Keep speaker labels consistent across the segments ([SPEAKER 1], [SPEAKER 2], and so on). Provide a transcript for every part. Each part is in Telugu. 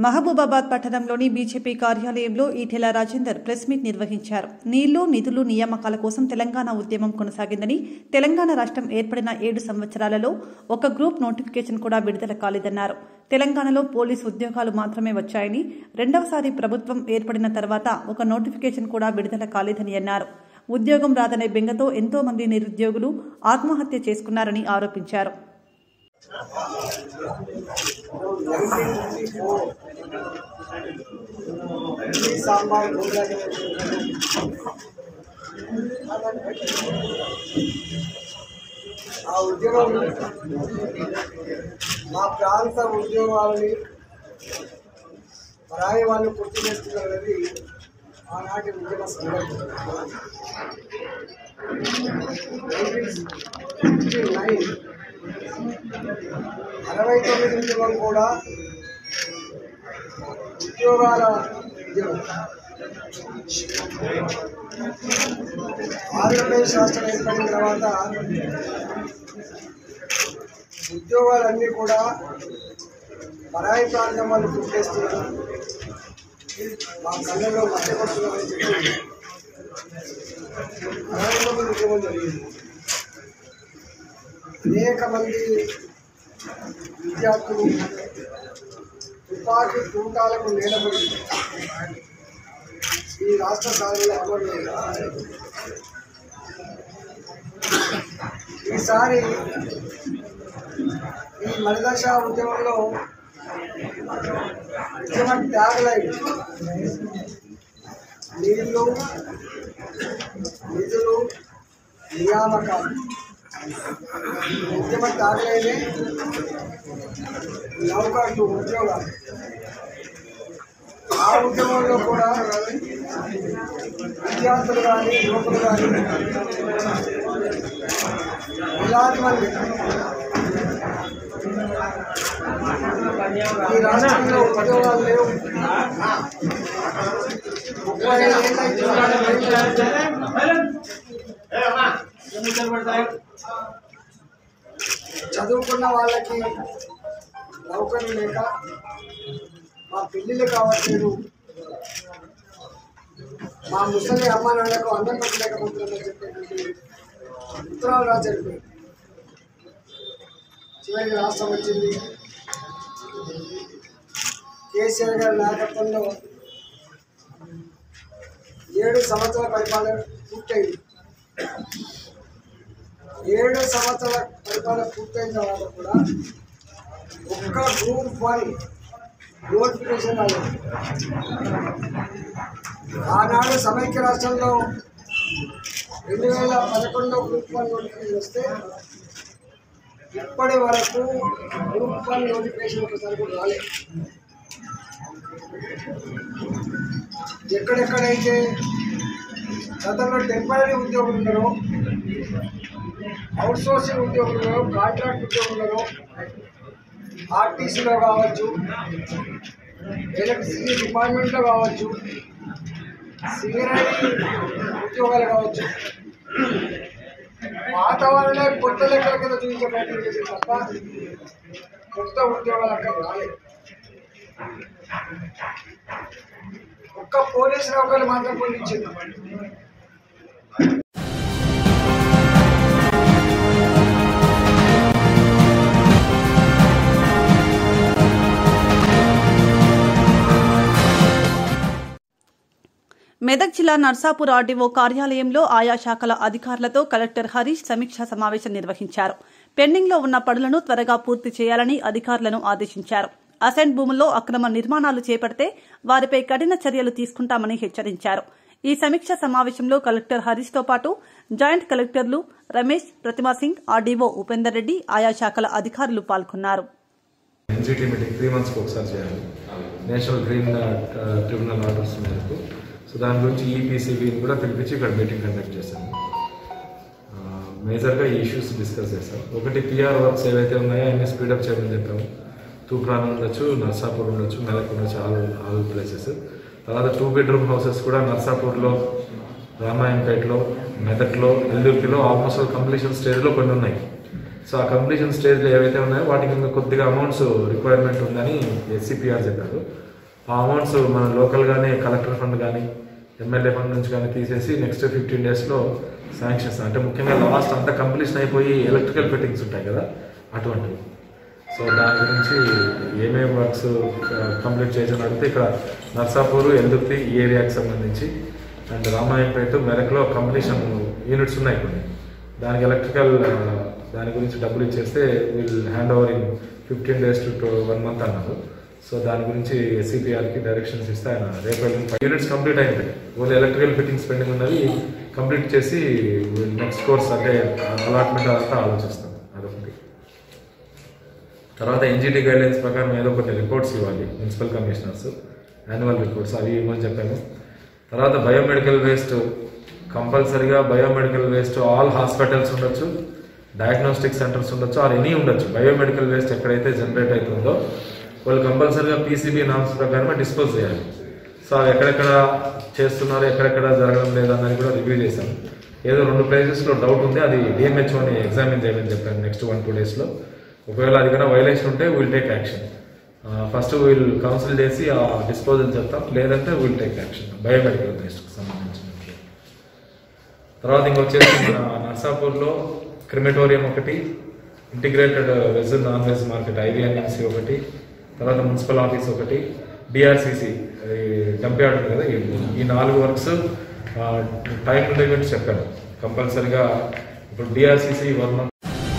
[SPEAKER 1] మహబూబాబాద్ పట్టణంలోని బీజేపీ కార్యాలయంలో ఈటెల రాజేందర్ ప్రెస్ మీట్ నిర్వహించారు నీళ్లు నిధులు నియామకాల కోసం తెలంగాణ ఉద్యమం కొనసాగిందని తెలంగాణ రాష్ట్రం ఏర్పడిన ఏడు సంవత్సరాలలో ఒక గ్రూప్ నోటిఫికేషన్ కూడా విడుదల కాలేదన్నారు తెలంగాణలో పోలీసు ఉద్యోగాలు మాత్రమే వచ్చాయని రెండవసారి ప్రభుత్వం ఏర్పడిన తర్వాత ఒక నోటిఫికేషన్ కూడా విడుదల కాలేదని అన్నారు ఉద్యోగం రాదనే బెంగతో ఎంతో మంది నిరుద్యోగులు ఆత్మహత్య చేసుకున్నారని ఆరోపించారు
[SPEAKER 2] ఇడ్లీ సాంబార్ గుండెలు ఆ ఉద్యమం మా ప్రాంత ఉద్యోగాలని పరాయి వాళ్ళు గుర్తుచేస్తున్నది ఆనాటి ఉద్యమ సందర్భం నైన్ అరవై తొమ్మిది ఉద్యమం కూడా ఉద్యోగాల ఉద్యమం ఆంధ్రప్రదేశ్ రాష్ట్రం ఏర్పడిన తర్వాత ఉద్యోగాలన్నీ కూడా పరాయి ప్రాంతం వాళ్ళు గుర్తిస్తున్నారు మా కళ్ళలో మధ్యపడుతున్నామని చెప్పి అరవై తొమ్మిది ఉద్యమం జరిగింది అనేక మంది విద్యార్థులు తుపాకీ తూటాలకు నిలబడి ఈ రాష్ట్ర సాధనలో అమలు ఈసారి ఈ మణిదశ ఉద్యమంలో ఉద్యమ త్యాగలై నీళ్లు నిధులు నియామకాలు ఉద్యమ త్యాగలైనే నౌకర్లు ఉద్యోగాలు ఆ ఉద్యమంలో కూడా విద్యార్థులు కానీ యువకులు కానీ ఇలాంటి మంది ఈ రాష్ట్రంలో ఉద్యోగాలు లేవు ముప్పై ఏళ్ళ ఉద్యోగాలు చదువుకున్న వాళ్ళకి నౌకర్లు లేక మా పెళ్ళిళ్ళు కావట్లేదు మా ముసలి అమ్మ నాన్నకు అన్నం పెట్టలేకపోతుందని చెప్పేటువంటి ఉత్తరాలు రాజండి చివరికి రాష్ట్రం వచ్చింది కేసీఆర్ గారి నాయకత్వంలో ఏడు సంవత్సరాల పరిపాలన పూర్తయింది ఏడు సంవత్సరాల పరిపాలన పూర్తయిన తర్వాత కూడా ఒక్క గ్రూప్ వన్ నోటిఫికేషన్ రాలేదు ఆనాడు సమైక్య రాష్ట్రంలో రెండు వేల పదకొండులో గ్రూప్ వన్ నోటిఫికేషన్ వస్తే ఇప్పటి వరకు గ్రూప్ వన్ నోటిఫికేషన్ ఒకసారి కూడా రాలేదు ఎక్కడెక్కడైతే గతంలో టెంపరీ ఉద్యోగులు ఉన్నారో అవుట్ సోర్సింగ్ ఉద్యోగులు ఉన్నారో కాంట్రాక్ట్ ఉద్యోగులు ఉన్నారో ఆర్టీసీలో కావచ్చు ఎలక్ట్రిసిటీ డిపార్ట్మెంట్లో కావచ్చు సింగరేణి ఉద్యోగాలు కావచ్చు వాతావరణే కొత్త లెక్కల కింద చూపించే ప్రయత్నం చేసింది తప్ప కొత్త ఉద్యోగాలు అక్కడ రాలేదు ఒక్క పోలీసు నౌకర్లు మాత్రం పొందించింది
[SPEAKER 1] మెదక్ జిల్లా నర్సాపూర్ ఆర్డీఓ కార్యాలయంలో ఆయా శాఖల అధికారులతో కలెక్టర్ హరీష్ సమీక్షా సమావేశం నిర్వహించారు పెండింగ్లో ఉన్న పనులను త్వరగా పూర్తి చేయాలని అధికారులను ఆదేశించారు అసెంట్ భూముల్లో అక్రమ నిర్మాణాలు చేపడితే వారిపై కఠిన చర్యలు తీసుకుంటామని హెచ్చరించారు ఈ సమీక్ష సమావేశంలో కలెక్టర్ హరీష్ తో పాటు జాయింట్ కలెక్టర్లు రమేష్ ప్రతిమా సింగ్ ఆర్డీఓ ఉపేందర్ రెడ్డి ఆయా శాఖల అధికారులు పాల్గొన్నారు
[SPEAKER 3] ఎన్జిటి మీటింగ్ త్రీ మంత్స్కి ఒకసారి చేయాలి నేషనల్ గ్రీన్ ట్రిబ్యునల్ ఆర్డర్స్ మేరకు సో దాని గురించి ఈపీసీబీని కూడా పిలిపించి ఇక్కడ మీటింగ్ కండక్ట్ చేశాము మేజర్గా ఈ ఇష్యూస్ డిస్కస్ చేశాం ఒకటి పిఆర్ వర్క్స్ ఏవైతే ఉన్నాయో అన్ని స్పీడప్ చేయమని చెప్పాము తూప్రాన్ ఉండొచ్చు నర్సాపూర్ ఉండొచ్చు మెదక్ ఉండొచ్చు ఆల్ ఆల్ ప్లేసెస్ తర్వాత టూ బెడ్రూమ్ హౌసెస్ కూడా నర్సాపూర్లో రామాయణపేటలో మెదక్లో ఎల్లుర్తిలో ఆల్మోస్ట్ కంప్లీషన్ స్టేజ్లో కొన్ని ఉన్నాయి సో ఆ కంప్లీషన్ స్టేజ్లో ఏవైతే ఉన్నాయో వాటికి ఇంకా కొద్దిగా అమౌంట్స్ రిక్వైర్మెంట్ ఉందని ఎస్సీపీఆర్ చెప్పారు ఆ అమౌంట్స్ మన లోకల్గానే కలెక్టర్ ఫండ్ కానీ ఎమ్మెల్యే ఫండ్ నుంచి కానీ తీసేసి నెక్స్ట్ ఫిఫ్టీన్ డేస్లో శాంక్షన్స్ అంటే ముఖ్యంగా లాస్ట్ అంతా కంప్లీషన్ అయిపోయి ఎలక్ట్రికల్ ఫిట్టింగ్స్ ఉంటాయి కదా అటువంటివి సో దాని గురించి ఏమేమి వర్క్స్ కంప్లీట్ చేసిన అడిగితే ఇక్కడ నర్సాపూర్ ఎల్దుర్తి ఈ ఏరియాకి సంబంధించి అండ్ రామాయణపేట మెరక్లో కంప్లీషన్ యూనిట్స్ ఉన్నాయి కొన్ని దానికి ఎలక్ట్రికల్ దాని గురించి డబ్బులు ఇచ్చేస్తే will hand over in fifteen days to one month అన్నారు సో దాని గురించి ఎస్సీపీఆర్కి డైరెక్షన్స్ ఇస్తే ఆయన రేపు ఫైవ్ యూనిట్స్ కంప్లీట్ అయింది ఓన్లీ ఎలక్ట్రికల్ ఫిట్టింగ్స్ పెండింగ్ ఉన్నది కంప్లీట్ చేసి నెక్స్ట్ కోర్స్ అంటే అలాట్మెంట్ అదంతా ఆలోచిస్తాం అదొకటి తర్వాత ఎన్జిటి గైడ్లైన్స్ ప్రకారం ఏదో కొన్ని రిపోర్ట్స్ ఇవ్వాలి మున్సిపల్ కమిషనర్స్ యాన్యువల్ రిపోర్ట్స్ అవి ఇవ్వమని చెప్పాను తర్వాత బయోమెడికల్ వేస్ట్ కంపల్సరీగా బయోమెడికల్ వేస్ట్ ఆల్ హాస్పిటల్స్ ఉండొచ్చు డయాగ్నోస్టిక్ సెంటర్స్ ఉండొచ్చు ఆర్ ఎనీ ఉండొచ్చు బయోమెడికల్ వేస్ట్ ఎక్కడైతే జనరేట్ అవుతుందో వాళ్ళు కంపల్సరీగా పీసీబీ నామ్స్ ప్రకారమే డిస్పోజ్ చేయాలి సో అవి ఎక్కడెక్కడ చేస్తున్నారు ఎక్కడెక్కడ జరగడం లేదన్నది కూడా రివ్యూ చేశాను ఏదో రెండు ప్లేసెస్లో డౌట్ ఉంది అది డిఎంహెచ్ఓని ఎగ్జామిన్ చేయమని చెప్పాను నెక్స్ట్ వన్ టూ డేస్లో ఒకవేళ అది కన్నా వైలేషన్ ఉంటే will take action first will counsel చేసి ఆ డిస్పోజల్ చెప్తాం లేదంటే విల్ టేక్ యాక్షన్ బయోమెడికల్ వేస్ట్కి సంబంధించిన తర్వాత ఇంకొచ్చేసి మన నర్సాపూర్లో క్రిమెటోరియం ఒకటి integrated veg non veg market IVNMC ఒకటి తర్వాత మున్సిపల్ ఆఫీస్ ఒకటి డిఆర్సిసి డంప్ యార్డ్ ఉంది కదా ఈ- ఈ నాలుగు వర్క్స్ టైం లిమిట్ చెప్పాను కంపల్సరిగా ఇప్పుడు డిఆర్సిసి వన్ మంత్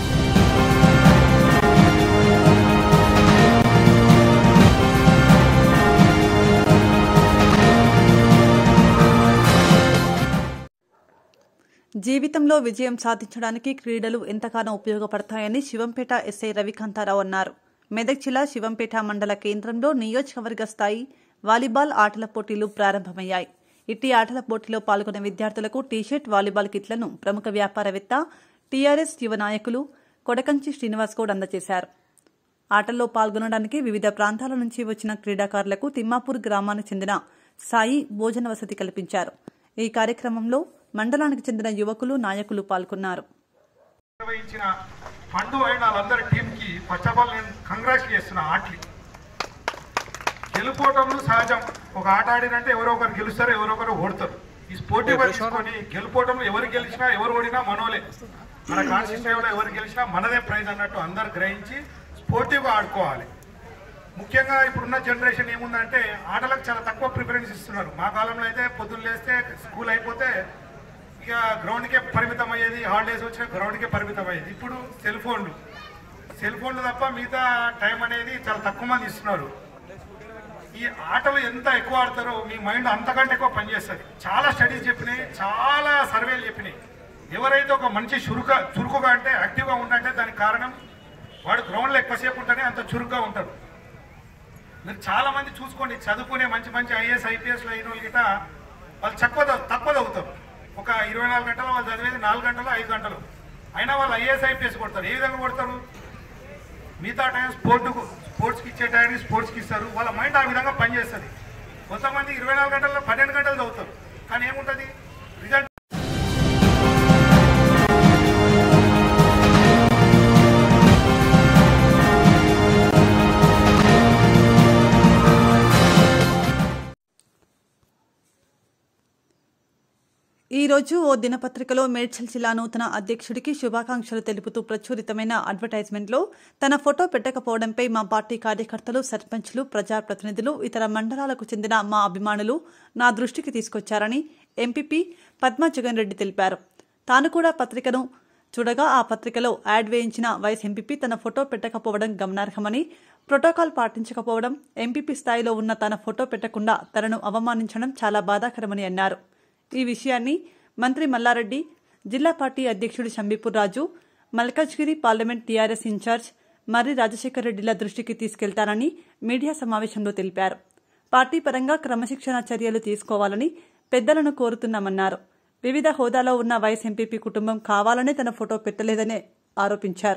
[SPEAKER 1] జీవితంలో విజయం సాధించడానికి క్రీడలు ఎంతగానో ఉపయోగపడతాయని శివంపేట ఎస్ఐ రవికాంతారావు అన్నారు మెదక్ జిల్లా శివంపేట మండల కేంద్రంలో నియోజకవర్గ స్థాయి వాలీబాల్ ఆటల పోటీలు ప్రారంభమయ్యాయి ఇట్టి ఆటల పోటీలో పాల్గొన్న విద్యార్థులకు టీషర్ట్ వాలీబాల్ కిట్లను ప్రముఖ వ్యాపారవేత్త టీఆర్ఎస్ యువ నాయకులు కొడకంచి శ్రీనివాస్ గౌడ్ అందజేశారు ఆటల్లో పాల్గొనడానికి వివిధ ప్రాంతాల నుంచి వచ్చిన క్రీడాకారులకు తిమ్మాపూర్ గ్రామానికి చెందిన సాయి భోజన వసతి కల్పించారు ఈ కార్యక్రమంలో మండలానికి చెందిన యువకులు నాయకులు పాల్గొన్నారు
[SPEAKER 4] నిర్వహించిన పండు అయిన వాళ్ళందరి టీంకి ఫస్ట్ ఆఫ్ ఆల్ నేను కంగ్రాట్స్ చేస్తున్నా ఆటలు గెలుపోవటంలో సహజం ఒక ఆట ఆడినంటే ఎవరో ఒకరు గెలుస్తారు ఎవరో ఒకరు ఓడతారు ఈ స్పోర్టివ్ తీసుకొని గెలుపోవటంలో ఎవరు గెలిచినా ఎవరు ఓడినా మనోలే మన కాన్స్టిట్యూషన్లో ఎవరు గెలిచినా మనదే ప్రైజ్ అన్నట్టు అందరు గ్రహించి స్పోర్టివ్గా ఆడుకోవాలి ముఖ్యంగా ఇప్పుడున్న జనరేషన్ ఏముందంటే ఆటలకు చాలా తక్కువ ప్రిఫరెన్స్ ఇస్తున్నారు మా కాలంలో అయితే పొద్దున్న లేస్తే స్కూల్ అయిపోతే ఇక గ్రౌండ్కే పరిమితం అయ్యేది హాలిడేస్ వచ్చిన గ్రౌండ్కే పరిమితం అయ్యేది ఇప్పుడు సెల్ ఫోన్లు సెల్ ఫోన్లు తప్ప మిగతా టైం అనేది చాలా తక్కువ మంది ఇస్తున్నారు ఈ ఆటలు ఎంత ఎక్కువ ఆడతారో మీ మైండ్ అంతకంటే ఎక్కువ పనిచేస్తుంది చాలా స్టడీస్ చెప్పినాయి చాలా సర్వేలు చెప్పినాయి ఎవరైతే ఒక మంచి చురుక చురుకుగా అంటే యాక్టివ్గా ఉండంటే దానికి కారణం వాడు గ్రౌండ్లో ఎక్కువసేపు ఉంటేనే అంత చురుగ్గా ఉంటాడు మీరు చాలా మంది చూసుకోండి చదువుకునే మంచి మంచి ఐఏఎస్ ఐపీఎస్లో అయిన వాళ్ళు గిట వాళ్ళు తక్కువ తక్కువ చదువుతారు ఒక ఇరవై నాలుగు గంటలు వాళ్ళు చదివేది నాలుగు గంటలు ఐదు గంటలు అయినా వాళ్ళు ఐఏఎస్ ఐపీఎస్ కొడతారు ఏ విధంగా కొడతారు మిగతా టైం స్పోర్ట్ స్పోర్ట్స్కి ఇచ్చే టైంకి స్పోర్ట్స్కి ఇస్తారు వాళ్ళ మైండ్ ఆ విధంగా పనిచేస్తుంది కొంతమంది ఇరవై నాలుగు గంటల్లో పన్నెండు గంటలు చదువుతారు కానీ ఏముంటుంది రిజల్ట్
[SPEAKER 1] ఈ రోజు ఓ దినపత్రికలో మేడ్చల్ జిల్లా నూతన అధ్యక్షుడికి శుభాకాంక్షలు తెలుపుతూ ప్రచురితమైన అడ్వర్టైజ్మెంట్లో తన ఫోటో పెట్టకపోవడంపై మా పార్టీ కార్యకర్తలు సర్పంచ్లు ప్రజాప్రతినిధులు ఇతర మండలాలకు చెందిన మా అభిమానులు నా దృష్టికి తీసుకొచ్చారని ఎంపీపీ పద్మా జగన్ రెడ్డి తెలిపారు తాను కూడా పత్రికను చూడగా ఆ పత్రికలో యాడ్ వేయించిన వైస్ ఎంపీపీ తన ఫోటో పెట్టకపోవడం గమనార్హమని ప్రోటోకాల్ పాటించకపోవడం ఎంపీపీ స్థాయిలో ఉన్న తన ఫోటో పెట్టకుండా తనను అవమానించడం చాలా బాధాకరమని అన్నారు ఈ విషయాన్ని మంత్రి మల్లారెడ్డి జిల్లా పార్టీ అధ్యక్షుడు Shambipur Raju Malkajgiri parliament TRS incharge Marri Rajasekhar రెడ్డిల దృష్టికి తీసుకెళ్తారని మీడియా సమావేశంలో తెలిపారు పార్టీ పరంగా క్రమశిక్షణ చర్యలు తీసుకోవాలని పెద్దలను కోరుతున్నామన్నారు వివిధ హోదాలో ఉన్న వైస్ ఎంపీపీ కుటుంబం కావాలనే తన ఫోటో పెట్టలేదని ఆరోపించారు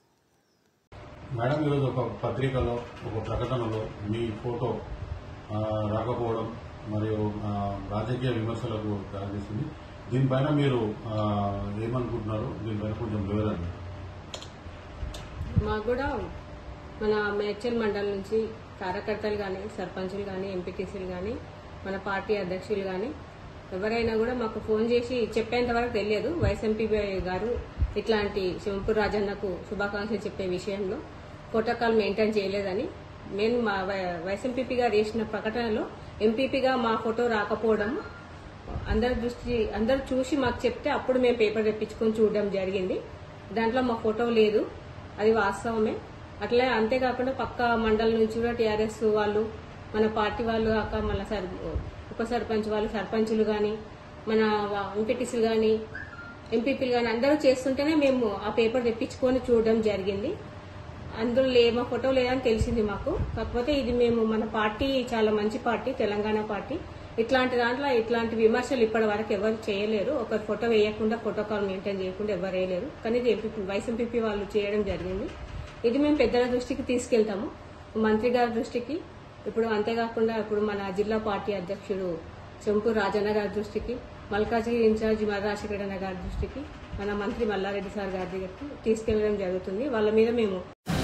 [SPEAKER 5] మేడం ఈరోజు ఒక పత్రికలో ఒక ప్రకటనలో మీ ఫోటో ఆ, రాకపోవడం మరియు ఆ, రాజకీయ విమర్శలకు దారితీస్తుంది దీనిపైన మీరు ఆ, ఏమనుకుంటున్నారు దీనిపైన కొంచెం వివరండి
[SPEAKER 6] మాకు కూడా మన మేడ్చల్ మండలం నుంచి కార్యకర్తలు కానీ సర్పంచులు కానీ ఎంపీటీసీలు కానీ మన పార్టీ అధ్యక్షులు కానీ ఎవరైనా కూడా మాకు ఫోన్ చేసి చెప్పేంత వరకు తెలియదు వైఎస్ఎంపీ గారు ఇట్లాంటి శివంపూర్ రాజన్నకు శుభాకాంక్షలు చెప్పే విషయంలో ప్రోటోకాల్ మెయింటైన్ చేయలేదని మేము మా వైఎస్ఎంపీ గారు చేసిన ప్రకటనలో ఎంపీపీగా మా ఫోటో రాకపోవడం అందరి దృష్టి అందరు చూసి మాకు చెప్తే అప్పుడు మేము పేపర్ తెప్పించుకొని చూడడం జరిగింది దాంట్లో మా ఫోటో లేదు అది వాస్తవమే అట్లే అంతేకాకుండా పక్క మండలం నుంచి కూడా టీఆర్ఎస్ వాళ్ళు మన పార్టీ వాళ్ళు కాక మన సర్ ఉప సర్పంచ్ వాళ్ళు సర్పంచులు కానీ మన ఎంపీటీసీలు కానీ ఎంపీపీలు కానీ అందరూ చేస్తుంటేనే మేము ఆ పేపర్ తెప్పించుకొని చూడడం జరిగింది అందులో లే మా ఫోటో లేదని తెలిసింది మాకు కాకపోతే ఇది మేము మన పార్టీ చాలా మంచి పార్టీ తెలంగాణ పార్టీ ఇట్లాంటి దాంట్లో ఇట్లాంటి విమర్శలు ఇప్పటి వరకు ఎవరు చేయలేరు ఒకరి ఫోటో వేయకుండా ప్రోటోకాల్ మెయింటైన్ చేయకుండా ఎవరు వేయలేరు కానీ ఇది ఎంపీ వైస్ ఎంపీపీ వాళ్ళు చేయడం జరిగింది ఇది మేము పెద్దల దృష్టికి తీసుకెళ్తాము మంత్రి గారి దృష్టికి ఇప్పుడు అంతేకాకుండా ఇప్పుడు మన జిల్లా పార్టీ అధ్యక్షుడు చెంపూరు రాజన్న గారి దృష్టికి మల్కాజ్గిరి ఇన్ఛార్జి మర్రి రాజశేఖర అన్న గారి దృష్టికి మన మంత్రి మల్లారెడ్డి సార్ గారి దగ్గరికి తీసుకెళ్లడం జరుగుతుంది వాళ్ళ మీద మేము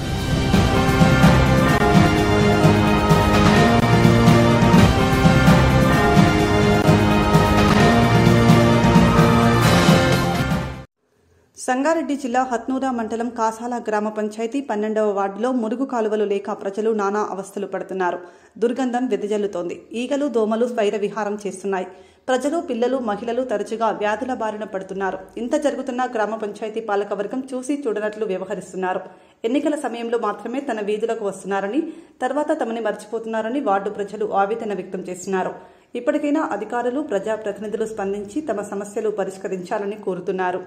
[SPEAKER 1] సంగారెడ్డి జిల్లా హత్నూరా మండలం కాసాల గ్రామ పంచాయతీ పన్నెండవ వార్డులో మురుగు కాలువలు లేక ప్రజలు నానా అవస్థలు పడుతున్నారు దుర్గంధం వెదజల్లుతోంది ఈగలు దోమలు స్వైర విహారం చేస్తున్నాయి ప్రజలు పిల్లలు మహిళలు తరచుగా వ్యాధుల బారిన పడుతున్నారు ఇంత జరుగుతున్న గ్రామ పంచాయతీ పాలకవర్గం చూసి చూడనట్లు వ్యవహరిస్తున్నారు ఎన్నికల సమయంలో మాత్రమే తన వీధులకు వస్తున్నారని తర్వాత తమని మర్చిపోతున్నారని వార్డు ప్రజలు ఆవేదన వ్యక్తం చేస్తున్నారు ఇప్పటికైనా అధికారులు ప్రజాప్రతినిధులు స్పందించి తమ సమస్యలు పరిష్కరించాలని కోరుతున్నారు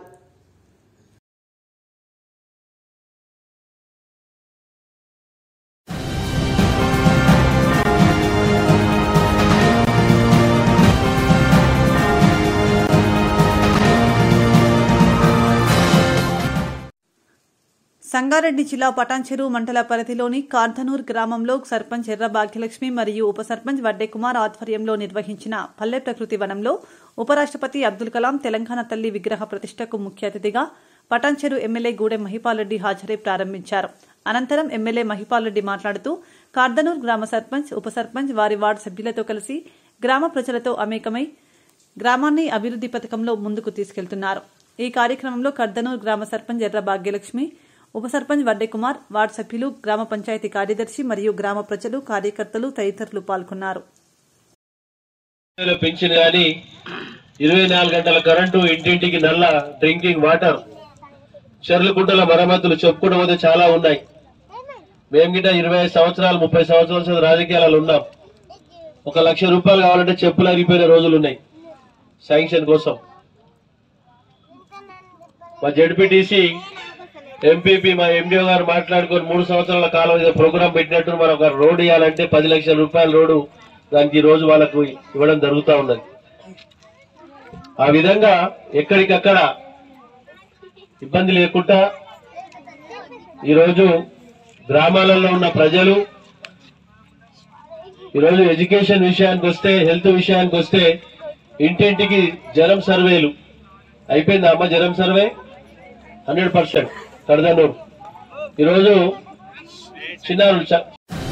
[SPEAKER 1] సంగారెడ్డి జిల్లా పటాన్చెరు మండల పరిధిలోని కార్ధనూర్ గ్రామంలో సర్పంచ్ ఎర్ర భాగ్యలక్ష్మి మరియు ఉప సర్పంచ్ వడ్డే కుమార్ ఆధ్వర్యంలో నిర్వహించిన పల్లె ప్రకృతి వనంలో ఉపరాష్ట్రపతి అబ్దుల్ కలాం తెలంగాణ తల్లి విగ్రహ ప్రతిష్టకు ముఖ్య అతిథిగా పటాన్చెరు ఎమ్మెల్యే గూడెం మహిపాల్రెడ్డి హాజరై ప్రారంభించారు అనంతరం ఎమ్మెల్యే మహిపాల్రెడ్డి మాట్లాడుతూ కార్దనూర్ గ్రామ సర్పంచ్ ఉప సర్పంచ్ వారి వార్డు సభ్యులతో కలిసి గ్రామ ప్రజలతో అమేకమై గ్రామాన్ని అభివృద్ది పథకంలో ముందుకు తీసుకెళ్తున్నారు ఈ కార్యక్రమంలో కర్దనూర్ గ్రామ సర్పంచ్ ఎర్ర భాగ్యలక్ష్మి ఉప సర్పంచ్ వడ్డే కుమార్ వార్డు సభ్యులు గ్రామ పంచాయతీ కార్యదర్శి మరియు గ్రామ ప్రజలు కార్యకర్తలు తదితరులు పాల్గొన్నారు
[SPEAKER 7] రూపాయల పెన్షన్ కానీ ఇరవై నాలుగు గంటల కరెంటు ఇంటింటికి నల్ల డ్రింకింగ్ వాటర్ చెర్ల గుంటల మరమ్మతులు చెప్పుకుంటూ పోతే చాలా ఉన్నాయి మేము గిట్ట ఇరవై ఐదు సంవత్సరాలు ముప్పై సంవత్సరాల నుంచి రాజకీయాలలో ఉన్నాం ఒక లక్ష రూపాయలు కావాలంటే చెప్పులు అరిగిపోయిన రోజులు ఉన్నాయి శాంక్షన్ కోసం మా జడ్పీటీసీ ఎంపీపీ మా ఎండిఓ గారు మాట్లాడుకొని మూడు సంవత్సరాల కాలం ఏదో ప్రోగ్రామ్ పెట్టినట్టు మనం ఒక రోడ్ ఇవ్వాలంటే పది లక్షల రూపాయల రోడ్డు దానికి ఈ రోజు వాళ్ళకు ఇవ్వడం జరుగుతూ ఉన్నది ఆ విధంగా ఎక్కడికక్కడ ఇబ్బంది లేకుండా ఈరోజు గ్రామాలలో ఉన్న ప్రజలు ఈరోజు ఎడ్యుకేషన్ విషయానికి వస్తే హెల్త్ విషయానికి వస్తే ఇంటింటికి జనం సర్వేలు అయిపోయిందా అమ్మ జనం సర్వే హండ్రెడ్ పర్సెంట్ కడదనూరు ఈరోజు చిన్నారు చ-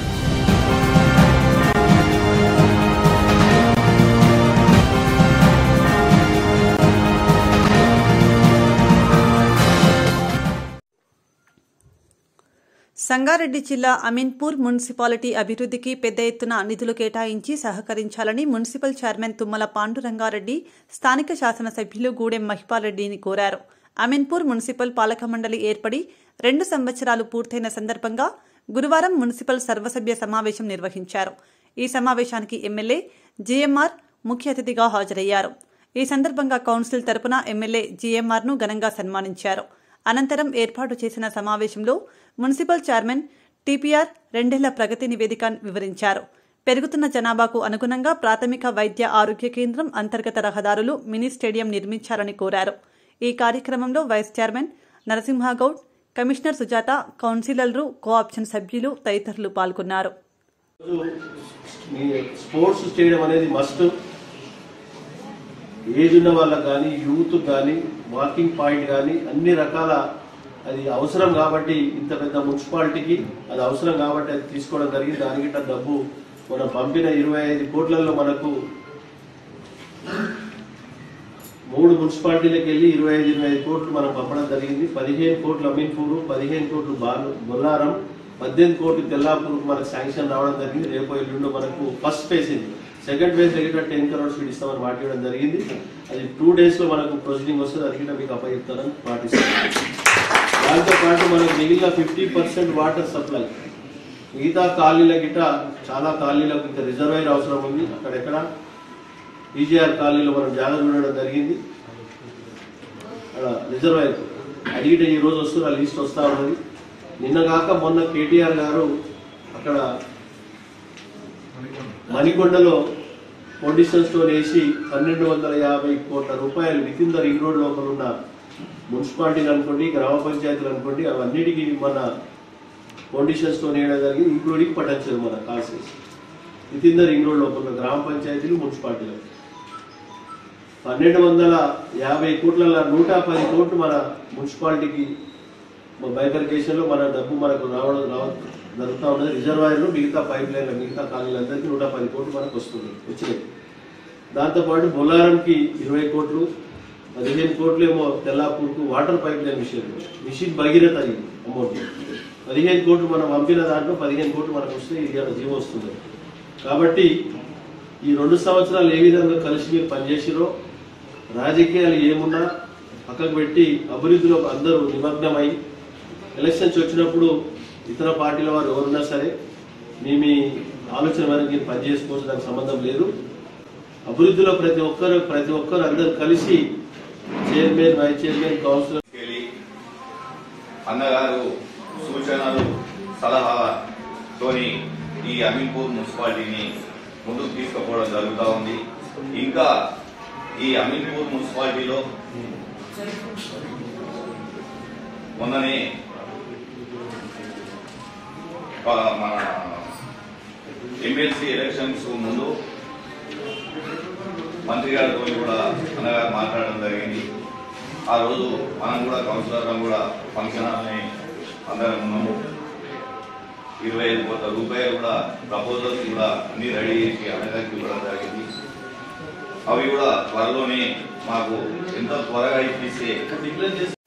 [SPEAKER 1] సంగారెడ్డి జిల్లా అమీన్పూర్ మున్సిపాలిటీ అభివృద్ధికి పెద్ద ఎత్తున నిధులు కేటాయించి సహకరించాలని మున్సిపల్ చైర్మన్ తుమ్మల పాండురంగారెడ్డి స్థానిక శాసనసభ్యులు గూడెం మహిపాల్రెడ్డిని కోరారు అమీన్పూర్ మున్సిపల్ పాలక మండలి ఏర్పడి రెండు సంవత్సరాలు పూర్తయిన సందర్భంగా గురువారం మున్సిపల్ సర్వసభ్య సమావేశం నిర్వహించారు ఈ సమావేశానికి ఎమ్మెల్యే జీఎంఆర్ ముఖ్య అతిథిగా హాజరయ్యారు ఈ సందర్భంగా కౌన్సిల్ తరపున ఎమ్మెల్యే జీఎంఆర్ను ఘనంగా సన్మానించారు అనంతరం ఏర్పాటు చేసిన సమావేశంలో మున్సిపల్ చైర్మన్ టీపీఆర్ రెండేళ్ల ప్రగతి నివేదిక వివరించారు పెరుగుతున్న జనాభాకు అనుగుణంగా ప్రాథమిక వైద్య ఆరోగ్య కేంద్రం అంతర్గత రహదారులు మినీ స్టేడియం నిర్మించాలని కోరారు ఈ కార్యక్రమంలో vice chairman Narasimha Goud commissioner Sujatha కౌన్సిలర్లు కోఆప్షన్ సభ్యులు తదితరులు పాల్గొన్నారు
[SPEAKER 7] మీ స్పోర్ట్స్ చేయడం అనేది మస్ట్ ఏజ్ ఉన్న వాళ్ళకి కానీ యూత్ కానీ వాకింగ్ పాయింట్ కానీ అన్ని రకాల అది అవసరం కాబట్టి ఇంత పెద్ద మున్సిపాలిటీకి అది అవసరం కాబట్టి అది తీసుకోవడం జరిగింది దానికి డబ్బు మనం పంపిన ఇరవై ఐదు కోట్లలో మనకు మూడు మున్సిపాలిటీలకు వెళ్ళి ఇరవై ఐదు ఇరవై ఐదు కోట్లు మనం పంపడం జరిగింది పదిహేను కోట్లు అమీన్పూర్ పదిహేను కోట్లు బాలు బొల్లారం పద్దెనిమిది కోట్లు తెల్లాపూర్ మనకు శాంక్షన్ రావడం జరిగింది రేపు ఎల్లుండో మనకు ఫస్ట్ ఫేజ్ ఇది సెకండ్ ఫేజ్ దగ్గర టెన్ కరోడ్స్ వీడు ఇస్తామని మాట్లాడడం జరిగింది అది టూ డేస్ లో మనకు ప్రొసీడింగ్ వస్తుంది అది కూడా మీకు అప్పగిస్తానని పాటిస్తాం దాంతో పాటు మనకు మిగిలిన ఫిఫ్టీ పర్సెంట్ వాటర్ సప్లై మిగతా కాలనీల గిట్ట చాలా కాలనీలకు ఇంకా రిజర్వాయర్ అవసరం ఉంది అక్కడెక్కడ ఈజీఆర్ కాలనీలో మనం జాగ్రత్త ఉండడం జరిగింది అక్కడ రిజర్వాయర్ అడిగితే ఈ రోజు వస్తున్న లిస్ట్ వస్తా ఉన్నది నిన్న కాక మొన్న కేటీఆర్ గారు అక్కడ మణికొండలో పొడిషన్ స్టోర్ వేసి పన్నెండు వందల యాభై కోట్ల రూపాయలు within the ring road లోపల ఉన్న మున్సిపాలిటీలు అనుకోండి గ్రామ పంచాయతీలు అనుకోండి అవన్నిటికీ మన పొడిషన్ స్టోర్ వేయడం జరిగింది ఇంక్లూడింగ్ పట్టంచారు మన కాన్సెస్ within the ring road లోపల ఉన్న గ్రామ పంచాయతీలు మున్సిపాలిటీలు పన్నెండు వందల యాభై కోట్ల నూట పది కోట్లు మన మున్సిపాలిటీకి బైఫర్కేషన్ లో మన డబ్బు మనకు రావడం రావ జరుగుతూ ఉన్నది రిజర్వాయర్లు మిగతా పైప్ లైన్లు మిగతా కాలనీలందరికీ నూట పది కోట్లు మనకు వస్తుంది వచ్చినాయి దాంతోపాటు బొల్లారంకి ఇరవై కోట్లు పదిహేను కోట్లు ఏమో తెల్లాపూర్కు water pipeline mission mission Bhagiratha అయ్యింది అమౌంట్ పదిహేను కోట్లు మనం పంపిన దాంట్లో పదిహేను కోట్లు మనకు వస్తే ఇది జీవో వస్తుంది కాబట్టి ఈ రెండు సంవత్సరాలు ఏ విధంగా కలిసి మీరు పనిచేసిరో రాజకీయాలు ఏమున్నా పక్కకు పెట్టి అభివృద్ధిలో అందరూ నిమగ్నమై ఎలక్షన్స్ వచ్చినప్పుడు ఇతర పార్టీల వారు ఎవరున్నా సరే మీ మీ ఆలోచన మేరకు మీరు పనిచేసుకోవచ్చు దానికి సంబంధం లేదు అభివృద్ధిలో ప్రతి ఒక్కరు ప్రతి ఒక్కరు అందరూ కలిసి చైర్మన్ వైస్ చైర్మన్ కౌన్సిలర్
[SPEAKER 8] తీసుకెళ్ళి అన్నగారు సూచనలు సలహాతోని ఈ అమీన్పూర్ మున్సిపాలిటీని ముందుకు తీసుకుపోవడం జరుగుతూ ఉంది ఇంకా ఈ అమీన్పూర్ మున్సిపాలిటీలో మొన్ననే ప- మన ఎమ్మెల్సీ ఎలక్షన్స్ ముందు మంత్రి గారితో కూడా అన్నగారు మాట్లాడడం జరిగింది ఆ రోజు మనం కూడా కౌన్సిలర్ కూడా ఫంక్షన్ అని అందరం ఉన్నాము ఇరవై ఐదు కోట్ల రూపాయలు కూడా ప్రపోజల్స్ కూడా అన్ని రెడీ చేసి అన్నగారికి ఇవ్వడం జరిగింది అవి కూడా త్వరలోనే మాకు ఎంత త్వరగా ఇప్పిస్తే
[SPEAKER 7] డిక్లేర్ చేసి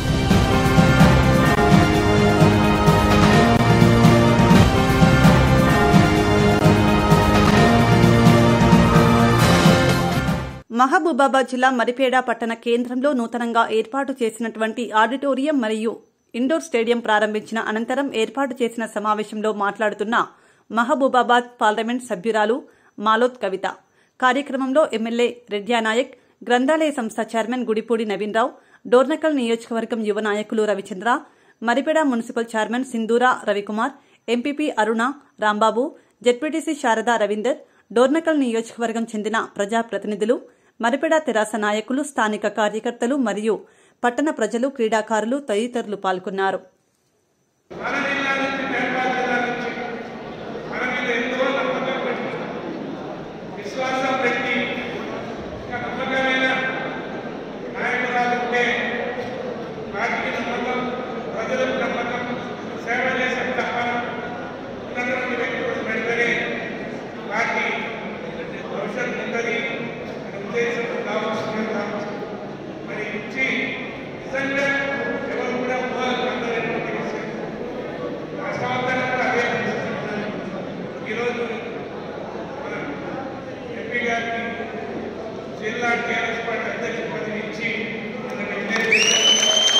[SPEAKER 1] మహబూబాబాద్ జిల్లా మరిపేడ పట్టణ కేంద్రంలో నూతనంగా ఏర్పాటు చేసినటువంటి ఆడిటోరియం మరియు ఇండోర్ స్టేడియం ప్రారంభించిన అనంతరం ఏర్పాటు చేసిన సమావేశంలో మాట్లాడుతున్న మహబూబాబాద్ పార్లమెంట్ సభ్యురాలు మాలోత్ కవిత కార్యక్రమంలో ఎమ్మెల్యే రెడ్యానాయక్ గ్రంథాలయ సంస్థ చైర్మన్ గుడిపూడి నవీన్రావు డోర్నకల్ నియోజకవర్గం యువ నాయకులు Ravichandra Maripeda municipal chairman Sindhura Ravikumar MPP Aruna Rambabu ZPTC Sharada Ravinder Dornakal నియోజకవర్గం చెందిన ప్రజాప్రతినిధులు మరిపెడ తెరాస నాయకులు స్థానిక కార్యకర్తలు మరియు పట్టణ ప్రజలు క్రీడాకారులు తదితరులు పాల్గొన్నారు
[SPEAKER 4] మన జిల్లా నుంచి మేడ్చల్ జిల్లా నుంచి మన మీద ఎంతో నమ్మకం పెట్టి విశ్వాసం పెట్టి ఒక నమ్మకమైన నాయకురాలు ఉంటే వాటికి నమ్మకం ప్రజలకు నమ్మకం సేవ చేసే తపన ఉన్నటువంటి వ్యక్తులు పెడితేనే వాటి భవిష్యత్తు ఉంటుంది అనే ఉద్దేశం కావచ్చు కావచ్చు మరి ఇచ్చి నిజంగా ఎవరు కూడా ఊహలు అందలేనటువంటి విషయం రాష్ట్రవ్యాప్తంగా కూడా అదే పరిస్థితి. ఈరోజు మన ఎంపీ గారికి జిల్లా టీఆర్ఎస్ పార్టీ అధ్యక్ష పదవి ఇచ్చి మన డిక్లేర్ చేశారు.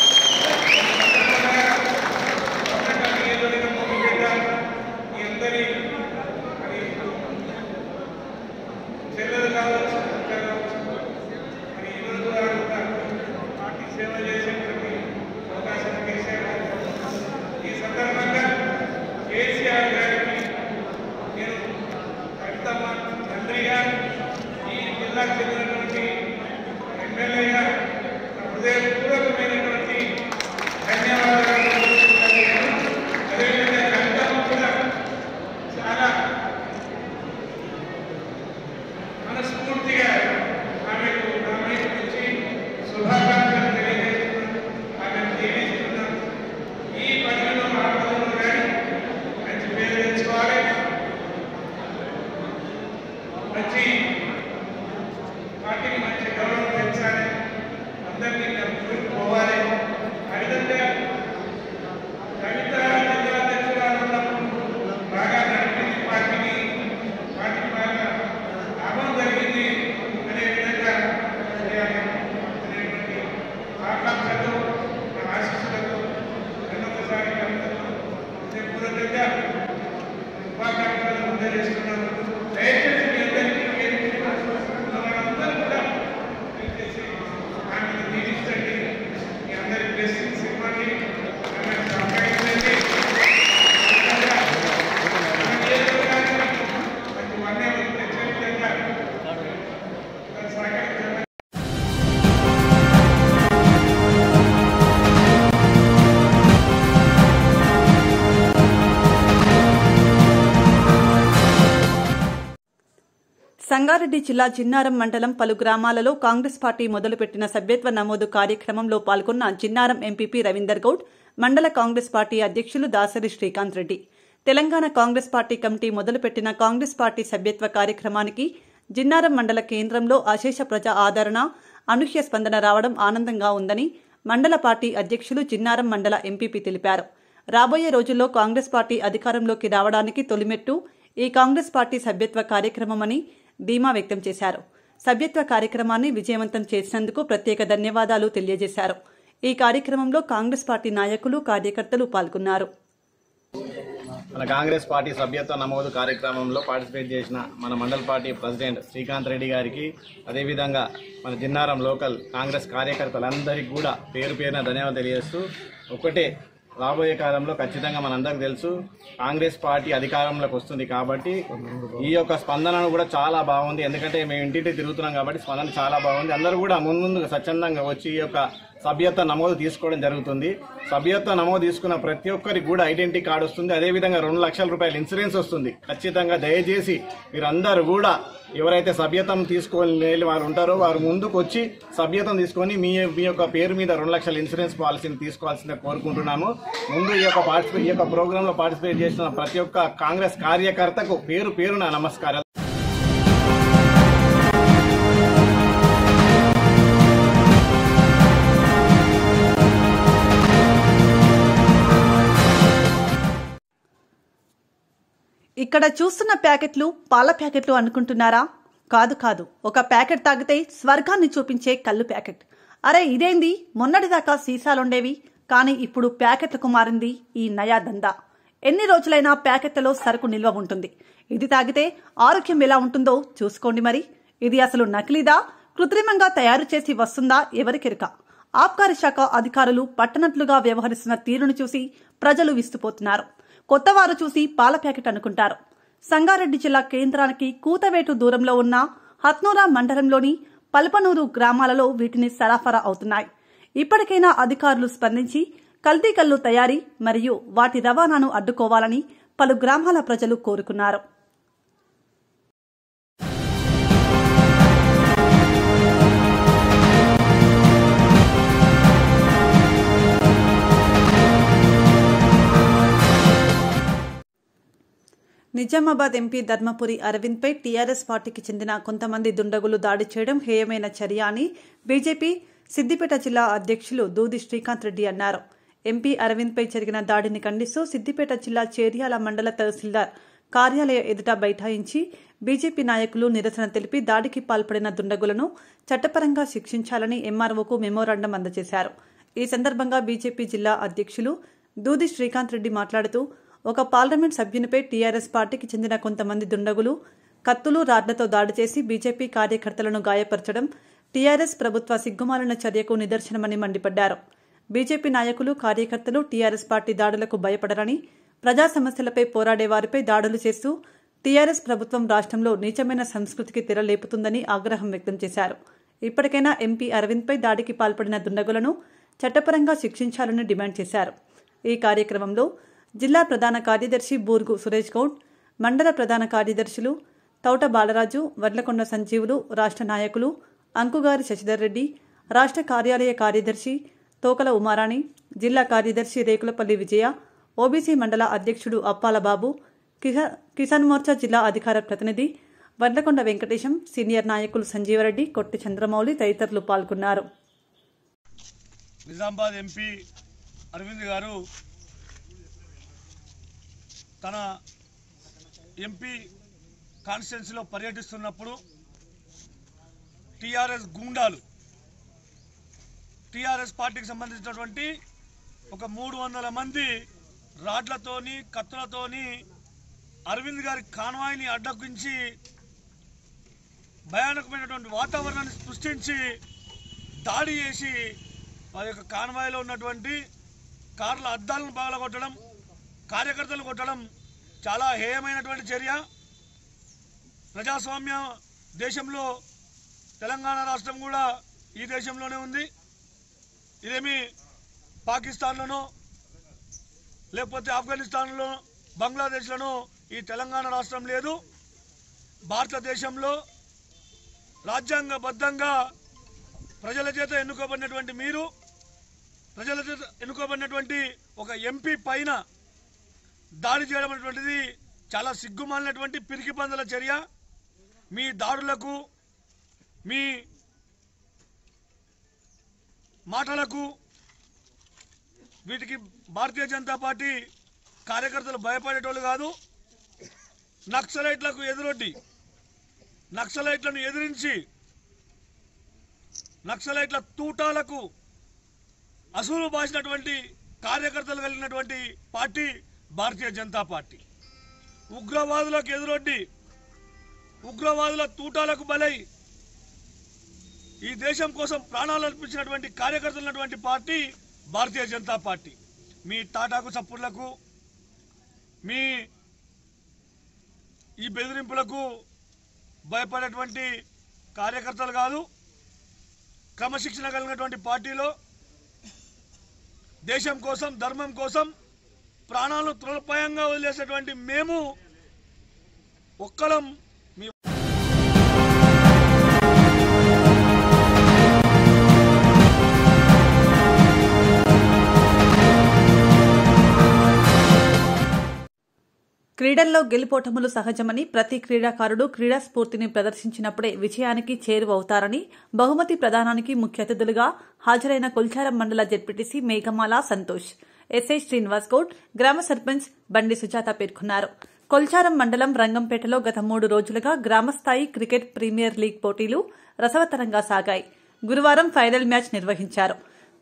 [SPEAKER 4] పట్టణ నియోజకవర్గం ముగిపెట్ట మీ అందరి మరి చెల్లెలు కావచ్చు అక్క కావచ్చు మరి ఈరోజు వారు కూడా పార్టీ సేవ చేసేటువంటి అవకాశం కేసీఆర్ ఈ సందర్భంగా కేసీఆర్ గారికి నేను కవితమ్మ తండ్రిగా ఈ జిల్లాకు చెందినటువంటి ఎమ్మెల్యేగా హృదయపూర్వకమైనటువంటి ధన్యవాదాలు అదేవిధంగా కవితమ్మ కూడా చాలా మనస్ఫూర్తిగా ఆమెకు నా వైపు నుంచి శుభాకాంక్షలు తెలియజేస్తున్నాను ఆమెను దీవిస్తున్నాను
[SPEAKER 1] సంగారెడ్డి జిల్లా చిన్నారం మండలం పలు గ్రామాలలో కాంగ్రెస్ పార్టీ మొదలుపెట్టిన సభ్యత్వ నమోదు కార్యక్రమంలో పాల్గొన్న చిన్నారం ఎంపీపీ రవీందర్ గౌడ్ మండల కాంగ్రెస్ పార్టీ అధ్యక్షులు దాసరి శ్రీకాంత్ రెడ్డి తెలంగాణ కాంగ్రెస్ పార్టీ కమిటీ మొదలుపెట్టిన కాంగ్రెస్ పార్టీ సభ్యత్వ కార్యక్రమానికి జిన్నారం మండల కేంద్రంలో అశేష ప్రజా ఆదరణ అనూహ్య స్పందన రావడం ఆనందంగా ఉందని మండల పార్టీ అధ్యక్షులు చిన్నారం మండల ఎంపీపీ తెలిపారు రాబోయే రోజుల్లో కాంగ్రెస్ పార్టీ అధికారంలోకి రావడానికి తొలిమెట్టు ఈ కాంగ్రెస్ పార్టీ సభ్యత్వ కార్యక్రమమని ధీమా వ్యక్తం చేశారు సభ్యత్వ కార్యక్రమాన్ని విజయవంతం చేసినందుకు ప్రత్యేక ధన్యవాదాలు తెలియజేశారు ఈ కార్యక్రమంలో కాంగ్రెస్ పార్టీ నాయకులు కార్యకర్తలు పాల్గొన్నారు
[SPEAKER 9] మన కాంగ్రెస్ పార్టీ సభ్యత్వ నమోదు కార్యక్రమంలో పార్టిసిపేట్ చేసిన మన మండల్ పార్టీ ప్రెసిడెంట్ శ్రీకాంత్ రెడ్డి గారికి అదేవిధంగా మన జిన్నారం లోకల్ కాంగ్రెస్ కార్యకర్తలందరికీ కూడా పేరు పేరున ధన్యవాదాలు తెలియజేస్తూ ఒకటే రాబోయే కాలంలో ఖచ్చితంగా మనందరికి తెలుసు కాంగ్రెస్ పార్టీ అధికారంలోకి వస్తుంది కాబట్టి ఈ యొక్క స్పందనను కూడా చాలా బాగుంది ఎందుకంటే మేము ఇంటింటి తిరుగుతున్నాం కాబట్టి స్పందన చాలా బాగుంది అందరూ కూడా ముందు స్వచ్ఛందంగా వచ్చి ఈ యొక్క సభ్యత్వ నమోదు తీసుకోవడం జరుగుతుంది సభ్యత్వ నమోదు తీసుకున్న ప్రతి ఒక్కరికి కూడా ఐడెంటిటీ కార్డు వస్తుంది అదేవిధంగా రెండు లక్షల రూపాయల ఇన్సూరెన్స్ వస్తుంది ఖచ్చితంగా దయచేసి మీరందరూ కూడా ఎవరైతే సభ్యత్వం తీసుకొని వారు ఉంటారో వారు ముందుకు వచ్చి సభ్యత్వం తీసుకొని మీ మీ యొక్క పేరు మీద రెండు లక్షల ఇన్సూరెన్స్ పాలసీని తీసుకోవాల్సిందే కోరుకుంటున్నాము ముందు ఈ యొక్క పార్టిసిపేట్ ఈ యొక్క ప్రోగ్రాంలో పార్టిసిపేట్ చేసిన ప్రతి ఒక్క కాంగ్రెస్ కార్యకర్తకు పేరు పేరున నమస్కారాలు
[SPEAKER 1] ఇక్కడ చూస్తున్న ప్యాకెట్లు పాల ప్యాకెట్లు అనుకుంటున్నారా కాదు కాదు ఒక ప్యాకెట్ తాగితే స్వర్గాన్ని చూపించే కళ్ళు ప్యాకెట్ అరే ఇదేంది మొన్నటిదాకా సీసాలుండేవి కానీ ఇప్పుడు ప్యాకెట్లకు మారింది ఈ నయా దందా ఎన్ని రోజులైనా ప్యాకెట్లలో సరుకు నిల్వ ఉంటుంది ఇది తాగితే ఆరోగ్యం ఎలా ఉంటుందో చూసుకోండి మరి ఇది అసలు నకిలీదా కృత్రిమంగా తయారు చేసి వస్తుందా ఎవరికెరుక ఆబ్కారీ శాఖ అధికారులు పట్టనట్లుగా వ్యవహరిస్తున్న తీరును చూసి ప్రజలు విస్తుపోతున్నారు కొత్తవారు చూసి పాల ప్యాకెట్ అనుకుంటారు సంగారెడ్డి జిల్లా కేంద్రానికి కూతవేటు దూరంలో ఉన్న హత్నూరా మండలంలోని పల్పనూరు గ్రామాలలో వీటిని సరఫరా అవుతున్నాయి ఇప్పటికైనా అధికారులు స్పందించి కల్తీ కల్లు తయారీ మరియు వాటి రవాణాను అడ్డుకోవాలని పలు గ్రామాల ప్రజలు కోరుకున్నారు నిజామాబాద్ ఎంపీ ధర్మపురి అరవింద్పై టీఆర్ఎస్ పార్టీకి చెందిన కొంతమంది దుండగులు దాడి చేయడం హేయమైన చర్య అని బీజేపీ సిద్దిపేట జిల్లా అధ్యక్షులు దూది శ్రీకాంత్ రెడ్డి అన్నారు ఎంపీ అరవింద్పై జరిగిన దాడిని ఖండిస్తూ సిద్దిపేట జిల్లా చేర్యాల మండల తహసీల్దార్ కార్యాలయ ఎదుట బైఠాయించి బీజేపీ నాయకులు నిరసన తెలిపి దాడికి పాల్పడిన దుండగులను చట్టపరంగా శిక్షించాలని ఎంఆర్ఓకు మెమోరాండం అందజేశారు ఈ సందర్భంగా బీజేపీ జిల్లా అధ్యక్షులు దూది శ్రీకాంత్ రెడ్డి మాట్లాడుతూ ఒక పార్లమెంట్ సభ్యునిపై టీఆర్ఎస్ పార్టీకి చెందిన కొంతమంది దుండగులు కత్తులు రాడ్లతో దాడి చేసి బీజేపీ కార్యకర్తలను గాయపరచడం టీఆర్ఎస్ ప్రభుత్వ సిగ్గుమాలిన చర్యకు నిదర్శనమని మండిపడ్డారు బీజేపీ నాయకులు కార్యకర్తలు టీఆర్ఎస్ పార్టీ దాడులకు భయపడరని ప్రజా సమస్యలపై పోరాడే వారిపై దాడులు చేస్తూ టీఆర్ఎస్ ప్రభుత్వం రాష్ట్రంలో నీచమైన సంస్కృతికి తెరలేపుతుందని ఆగ్రహం వ్యక్తం చేశారు ఇప్పటికైనా ఎంపీ అరవింద్పై దాడికి పాల్పడిన దుండగులను చట్టపరంగా శిక్షించాలని డిమాండ్ చేశారు ఈ కార్యక్రమంలో జిల్లా ప్రధాన కార్యదర్శి బూర్గు సురేష్ గౌడ్ మండల ప్రధాన కార్యదర్శులు తౌట బాలరాజు వడ్లకొండ సంజీవులు రాష్ట్ర నాయకులు అంకుగారి శశిధర్ రెడ్డి రాష్ట్ర కార్యాలయ కార్యదర్శి తోకల ఉమారాణి జిల్లా కార్యదర్శి రేకులపల్లి విజయ ఓబీసీ మండల అధ్యక్షుడు అప్పాల బాబు కిసా- కిసాన్ మోర్చా జిల్లా అధికార ప్రతినిధి వడ్లకొండ వెంకటేశం సీనియర్ నాయకులు సంజీవరెడ్డి కొట్టి చంద్రమౌళి తదితరులు పాల్గొన్నారు
[SPEAKER 10] నిజామాబాద్ ఎంపీ అరవింద్ గారు తన ఎంపీ కాన్స్టిట్యున్సీలో పర్యటిస్తున్నప్పుడు టీఆర్ఎస్ గూండాలు టీఆర్ఎస్ పార్టీకి సంబంధించినటువంటి ఒక మూడు వందల మంది రాడ్లతోని కత్తులతోని అరవింద్ గారి కాన్వాయ్ని అడ్డగించి భయానకమైనటువంటి వాతావరణాన్ని సృష్టించి దాడి చేసి వారి యొక్క కాన్వాయ్లో ఉన్నటువంటి కార్ల అద్దాలను పగలగొట్టడం కార్యకర్తలు కొట్టడం చాలా హేయమైనటువంటి చర్య ప్రజాస్వామ్య దేశంలో తెలంగాణ రాష్ట్రం కూడా ఈ దేశంలోనే ఉంది ఇదేమి పాకిస్తాన్లోనో లేకపోతే ఆఫ్ఘనిస్తాన్లో బంగ్లాదేశ్లోనో ఈ తెలంగాణ రాష్ట్రం లేదు భారతదేశంలో రాజ్యాంగబద్ధంగా ప్రజల చేత ఎన్నుకోబడినటువంటి మీరు ప్రజల చేత ఎన్నుకోబడినటువంటి ఒక ఎంపీ పైన దాడి చేయడం అనేటువంటిది చాలా సిగ్గుమాలినటువంటి పిరికి పందల చర్య మీ దాడులకు మీ మాటలకు వీటికి భారతీయ జనతా పార్టీ కార్యకర్తలు భయపడేటోళ్ళు కాదు నక్సలైట్లకు ఎదురొడ్డి నక్సలైట్లను ఎదిరించి నక్సలైట్ల తూటాలకు అసూలు బాసినటువంటి కార్యకర్తలు కలిగినటువంటి పార్టీ భారతీయ జనతా పార్టీ ఉగ్రవాదులకు ఎదురొడ్డి ఉగ్రవాదుల తూటాలకు బలై ఈ దేశం కోసం ప్రాణాలు అర్పించినటువంటి కార్యకర్తలు ఉన్నటువంటి పార్టీ భారతీయ జనతా పార్టీ మీ తాటాకు చప్పుళ్లకు మీ ఈ బెదిరింపులకు భయపడేటువంటి కార్యకర్తలు కాదు క్రమశిక్షణ కలిగినటువంటి పార్టీలో దేశం కోసం ధర్మం కోసం ప్రాణాలను తృణపాయంగా వదిలేసేటువంటి మేము ఒక్కలం మీ
[SPEAKER 1] క్రీడల్లో గెలుపోటములు సహజమని ప్రతి క్రీడాకారుడు క్రీడా స్ఫూర్తిని ప్రదర్శించినప్పుడే విజయానికి చేరువవుతారని బహుమతి ప్రదానానికి ముఖ్య అతిథులుగా హాజరైన కొల్చారం మండల జెడ్పీటీసీ మేఘమాల సంతోష్ ఎస్ఐ శ్రీనివాస్ గౌడ్ గ్రామ సర్పంచ్ బండి సుజాత పేర్కొన్నారు కొల్చారం మండలం రంగంపేటలో గత మూడు రోజులుగా గ్రామస్థాయి క్రికెట్ ప్రీమియర్ లీగ్ పోటీలు రసవత్తరంగా సాగాయి గురువారం ఫైనల్ మ్యాచ్ నిర్వహించారు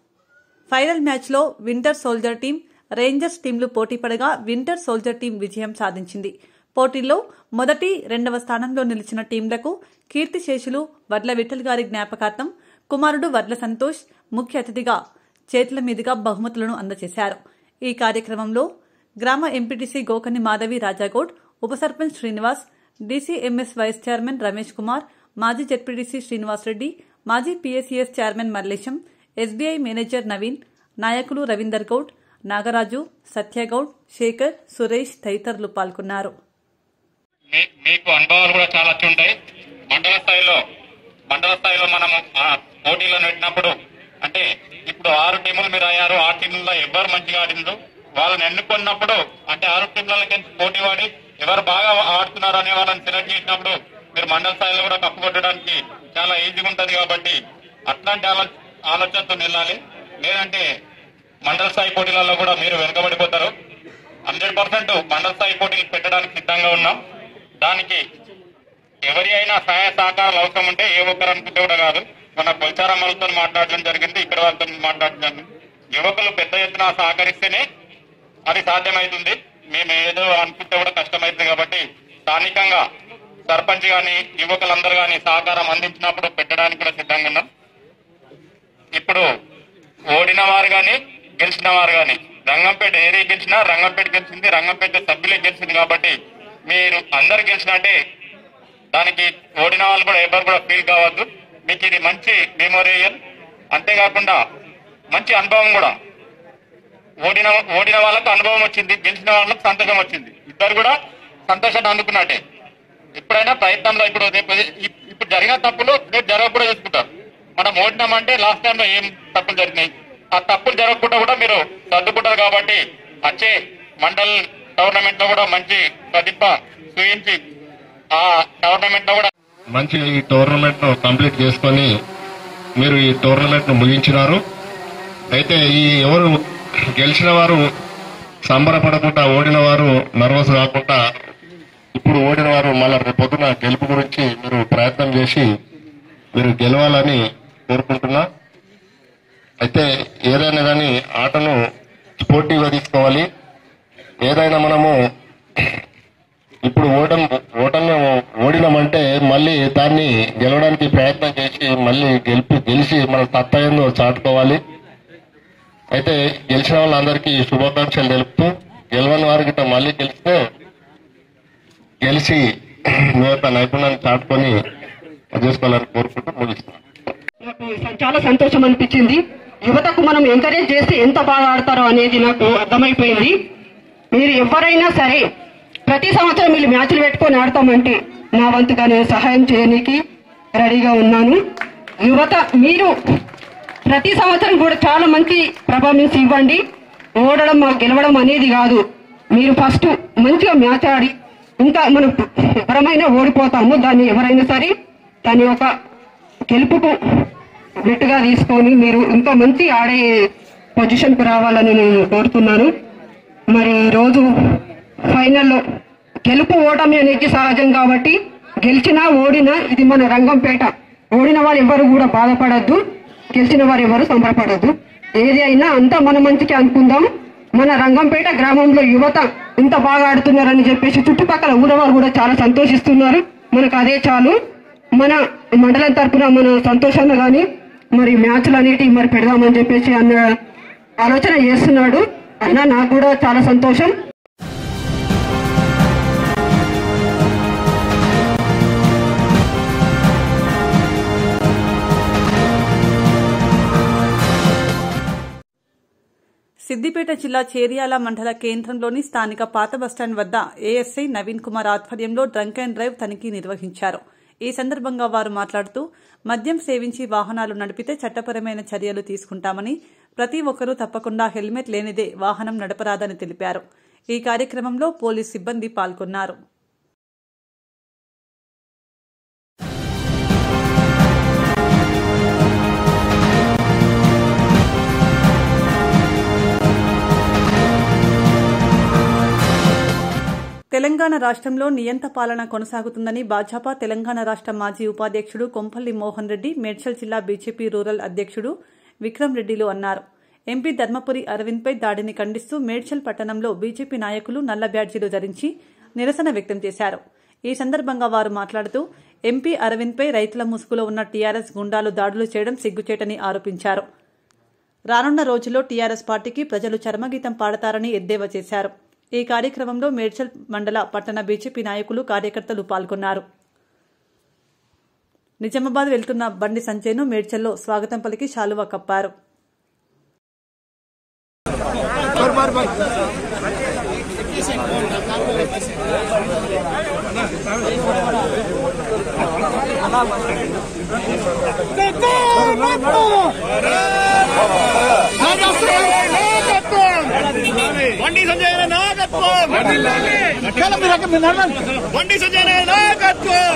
[SPEAKER 1] ఫైనల్ మ్యాచ్లో వింటర్ సోల్జర్ టీం రేంజర్స్ టీంలు పోటీపడగా వింటర్ సోల్జర్ టీం విజయం సాధించింది పోటీల్లో మొదటి రెండవ స్థానంలో నిలిచిన టీంలకు కీర్తిశేషులు వడ్ల విఠల్ గారి జ్ఞాపకార్థం కుమారుడు వడ్ల సంతోష్ ముఖ్య అతిథిగా చేతుల మీదుగా బహుమతులను అందజేశారు ఈ కార్యక్రమంలో గ్రామ ఎంపీటీసీ గోకని మాధవి రాజాగౌడ్ ఉప sarpanch Srinivas DCMS vice chairman Ramesh Kumar మాజీ జెడ్పీటీసీ శ్రీనివాస్ రెడ్డి మాజీ PSCS chairman Mallesham SBI manager Naveen నాయకులు రవీందర్ గౌడ్ నాగరాజు సత్యగౌడ్ శేఖర్ సురేష్ తదితరులు పాల్గొన్నారు
[SPEAKER 11] మీ- మీకు అనుభవాలు కూడా చాలా వచ్చి ఉంటాయి మండల స్థాయిలో మండల స్థాయిలో మనము ఆ పోటీలను పెట్టినప్పుడు అంటే ఇప్పుడు ఆరు టీములు మీరు అయ్యారు ఆ టీముల్లో ఎవరు మంచిగా ఆడిండ్రు వాళ్ళని ఎన్నుకున్నప్పుడు అంటే ఆరు టీంలకి పోటీ పడి ఎవరు బాగా ఆడుతున్నారు అనే వాళ్ళని సెలెక్ట్ చేసినప్పుడు మీరు మండల స్థాయిలో కూడా కప్పు కొట్టడానికి చాలా ఈజీగా ఉంటది కాబట్టి అట్లాంటి ఆలో- ఆలోచనతో వెళ్ళాలి లేదంటే మండల స్థాయి పోటీలలో కూడా మీరు వెనుకబడిపోతారు హండ్రెడ్ పర్సెంట్ మండల స్థాయి పోటీలు పెట్టడానికి సిద్ధంగా ఉన్నాం దానికి ఎవరి అయినా సహాయ సహకారాలు అవసరం ఉంటే ఏ ఒక్కరు అనుకుంటే కూడా కాదు మన కొల్చారమ్మలతో మాట్లాడడం జరిగింది ఇక్కడ వాళ్ళతో మాట్లాడడం జరిగింది యువకులు పెద్ద ఎత్తున సహకరిస్తేనే అది సాధ్యమవుతుంది మేము ఏదో అనుకుంటే కూడా కష్టమవుతుంది కాబట్టి స్థానికంగా సర్పంచ్ గాని యువకులందరూ గాని సహకారం అందించినప్పుడు పెట్టడానికి కూడా సిద్ధంగా ఉన్నాం ఇప్పుడు ఓడిన వారు గాని గెలిచిన వారు గాని రంగంపేట ఏరియా గెలిచినా రంగంపేట గెలిచింది రంగంపేట సభ్యులే గెలిచింది కాబట్టి మీరు అందరు గెలిచినట్టే దానికి ఓడిన వాళ్ళు కూడా ఎవరు కూడా ఫీల్ కావద్దు మీకు ఇది మంచి మెమోరియల్ అంతేకాకుండా మంచి అనుభవం కూడా ఓడిన ఓడిన వాళ్ళకు అనుభవం వచ్చింది గెలిచిన వాళ్ళకు సంతోషం వచ్చింది ఇద్దరు కూడా సంతోషాన్ని అందుకున్నట్టే ఎప్పుడైనా ప్రయత్నంలో ఇప్పుడు రేపు ఇప్- ఇప్పుడు జరిగిన తప్పులు రేపు జరగకుండా చేసుకుంటారు మనం ఓడినామంటే లాస్ట్ టైంలో ఏం తప్పులు జరిగినాయి ఆ తప్పులు జరగకుండా కూడా మీరు సర్దుకుంటారు కాబట్టి వచ్చే మండల్ టోర్నమెంట్ లో కూడా మంచి ప్రతిభ చూపించి ఆ టోర్నమెంట్ లో కూడా
[SPEAKER 12] మంచి ఈ టోర్నమెంట్ ను కంప్లీట్ చేసుకొని మీరు ఈ టోర్నమెంట్ ను ముగించినారు అయితే ఈ ఎవరు గెలిచిన వారు సంబరపడకుండా ఓడిన వారు నర్వస్ కాకుండా ఇప్పుడు ఓడిన వారు మళ్ళా రేపు పొద్దున గెలుపు గురించి మీరు ప్రయత్నం చేసి మీరు గెలవాలని కోరుకుంటున్నా అయితే ఏదైనా కానీ ఆటను స్పోర్టివ్గా తీసుకోవాలి ఏదైనా మనము ఇప్పుడు ఓటం ఓటమి ఓడినామంటే మళ్ళీ దాన్ని గెలవడానికి ప్రయత్నం చేసి మళ్ళీ గెలిపి గెలిచి మన సత్తా ఏందో చాటుకోవాలి అయితే గెలిచిన వాళ్ళందరికీ శుభాకాంక్షలు తెలుపుతూ గెలవని వారికి ఇట్లా మళ్ళీ గెలిస్తే గెలిచి మీ యొక్క నైపుణ్యాన్ని చాటుకొని చేసుకోవాలని కోరుకుంటూ ముగిస్తున్నాను
[SPEAKER 13] నాకు చాలా సంతోషం అనిపించింది యువతకు మనం ఎంకరేజ్ చేస్తే ఎంత బాగా ఆడతారో అనేది నాకు అర్థమైపోయింది మీరు ఎవరైనా సరే ప్రతి సంవత్సరం వీళ్ళు మ్యాచ్లు పెట్టుకొని ఆడతామంటే నా వంతుగా నేను సహాయం చేయనీకి రెడీగా ఉన్నాను యువత మీరు ప్రతి సంవత్సరం కూడా చాలా మంచి పర్ఫార్మెన్స్ ఇవ్వండి ఓడడం మా గెలవడం అనేది కాదు మీరు ఫస్ట్ మంచిగా మ్యాచ్ ఆడి ఇంకా మనం ఎవరమైనా ఓడిపోతాము దాన్ని ఎవరైనా సరే దాన్ని ఒక గెలుపుకు నెట్టుగా తీసుకొని మీరు ఇంకా మంచి ఆడే పొజిషన్కు రావాలని నేను కోరుతున్నాను మరి ఈరోజు ఫైనల్లో గెలుపు ఓటమి అనేది సహజం కాబట్టి గెలిచినా ఓడినా ఇది మన రంగంపేట ఓడిన వాళ్ళు ఎవరు కూడా బాధపడద్దు గెలిచిన వారు ఎవరు సంబరపడద్దు ఏది అయినా అంతా మన మంచికి అనుకుందాం మన రంగంపేట గ్రామంలో యువత ఇంత బాగా ఆడుతున్నారని చెప్పేసి చుట్టుపక్కల ఊరవారు కూడా చాలా సంతోషిస్తున్నారు మనకు అదే చాలు మన మండలం తరపున మన సంతోషాన్ని కానీ మరి మ్యాచ్లు అనేటివి మరి పెడదామని చెప్పేసి అన్న ఆలోచన చేస్తున్నాడు అయినా నాకు కూడా చాలా సంతోషం
[SPEAKER 1] సిద్దిపేట జిల్లా చేర్యాల మండల కేంద్రంలోని స్థానిక పాత బస్టాండ్ వద్ద ఏఎస్ఐ నవీన్ కుమార్ ఆధ్వర్యంలో డ్రంక్ అండ్ డ్రైవ్ తనిఖీ నిర్వహించారు ఈ సందర్భంగా వారు మాట్లాడుతూ మద్యం సేవించి వాహనాలు నడిపితే చట్టపరమైన చర్యలు తీసుకుంటామని ప్రతి ఒక్కరూ తప్పకుండా హెల్మెట్ లేనిదే వాహనం నడపరాదని తెలిపారు ఈ కార్యక్రమంలో పోలీస్ సిబ్బంది పాల్గొన్నారు తెలంగాణ రాష్ట్రంలో నియంత పాలన కొనసాగుతుందని భాజపా తెలంగాణ రాష్ట్ర మాజీ ఉపాధ్యక్షుడు కొంపల్లి మోహన్ రెడ్డి మేడ్చల్ జిల్లా బీజేపీ రూరల్ అధ్యక్షుడు విక్రమ్ రెడ్డిలు అన్నారు ఎంపీ ధర్మపురి అరవింద్పై దాడిని ఖండిస్తూ మేడ్చల్ పట్టణంలో బీజేపీ నాయకులు నల్ల బ్యాడ్జీలు ధరించి నిరసన వ్యక్తం చేశారు ఈ సందర్భంగా వారు మాట్లాడుతూ ఎంపీ అరవింద్పై రైతుల ముసుగులో ఉన్న టీఆర్ఎస్ గుండాలు దాడులు చేయడం సిగ్గుచేటని ఆరోపించారు రానున్న రోజుల్లో టీఆర్ఎస్ పార్టీకి ప్రజలు చర్మగీతం పాడతారని ఎద్దేవా చేశారు ఈ కార్యక్రమంలో మేడ్చల్ మండల పట్టణ బీజేపీ నాయకులు కార్యకర్తలు పాల్గొన్నారు నిజామాబాద్ వెళ్తున్న బండి సంజయ్ను మేడ్చల్లో స్వాగతం పలికి శాలువా కప్పారు
[SPEAKER 10] బండి సంజయ్ నాయకత్వం బండి సంజయ్ నాయకత్వం